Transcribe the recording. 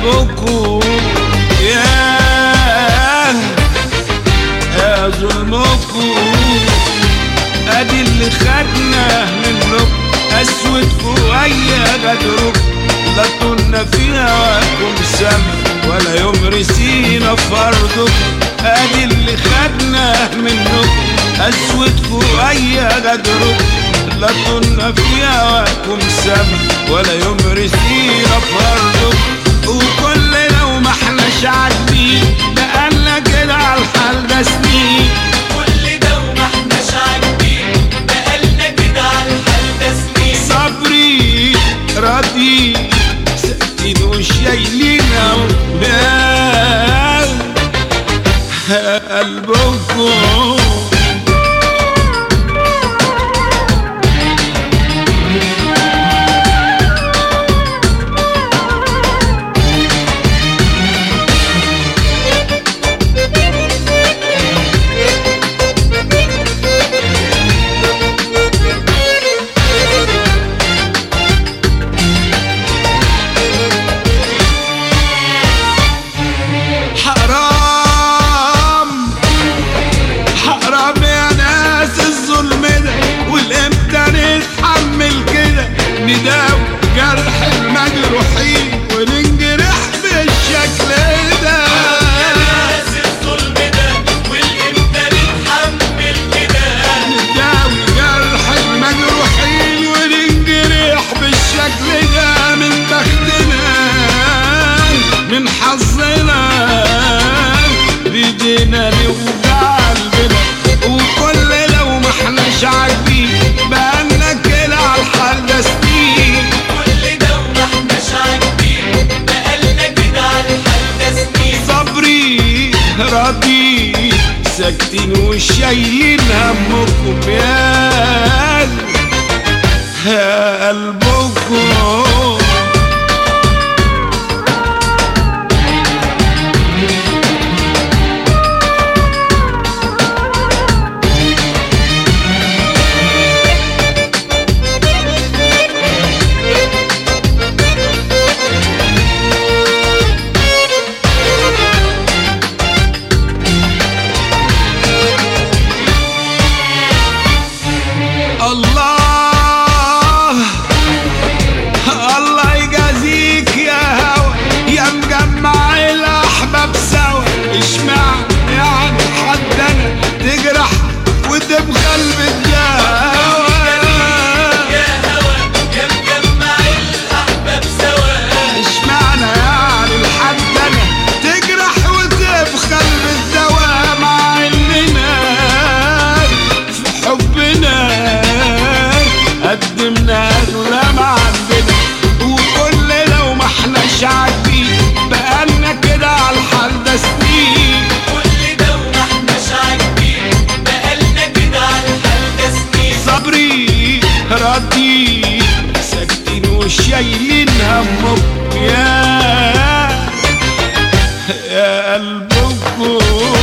قلبكم يا يا ظلمكم ادي اللي خدنا منكم اسود فوقيا غدركم لا طولنا في هواكم سم ولا يوم رسينا فرضكم ادي اللي خدنا منكم اسود فوقيا غدركم لا طولنا في هواكم سم ولا يوم رسينا فرضكم وكلنا وما احناش عاجبين بقالنا كده على الحال ده سنين كل ده وما احناش عاجبين بقالنا كده على الحال ده سنين صبري راضي ساكتين وشايلين بال قلبكم حرام حرام يا ناس الظلم ده والامتى نتحمل كده نداوي جرح المجروحين وننجرح بالشكل ده يا ناس الظلم ده والامتى نتحمل كده نداوي جرح المجروحين وننجرح بالشكل ده من بختنا من حظنا بيدينا نوجع قلبنا وكل لو ما احناش عاجبين بقالنا كده على الحال ده سنين كل ده وما احناش عاجبين بقالنا كده على الحال ده سنين صبري راضي ساكتين وشايلين همكم يا يا قلبكم الله الله يجازيك يا هوى يا مجمع الاحباب سوا اشمعنى يعني حد انا تجرح وتبخل بالدواء يا هوى يا مجمع الاحباب سوا اشمعنى يعني الحد انا تجرح وتبخل بالدواء مع اننا في حبنا قدمنا اغلى ما عندنا وكل لو ما احناش عاجبين بقالنا كده على الحال ده سنين كل ده وما احناش عاجبين بقالنا كده على الحال ده سنين صبري راضي ساكتين وشايلين همكم يا يا قلبكم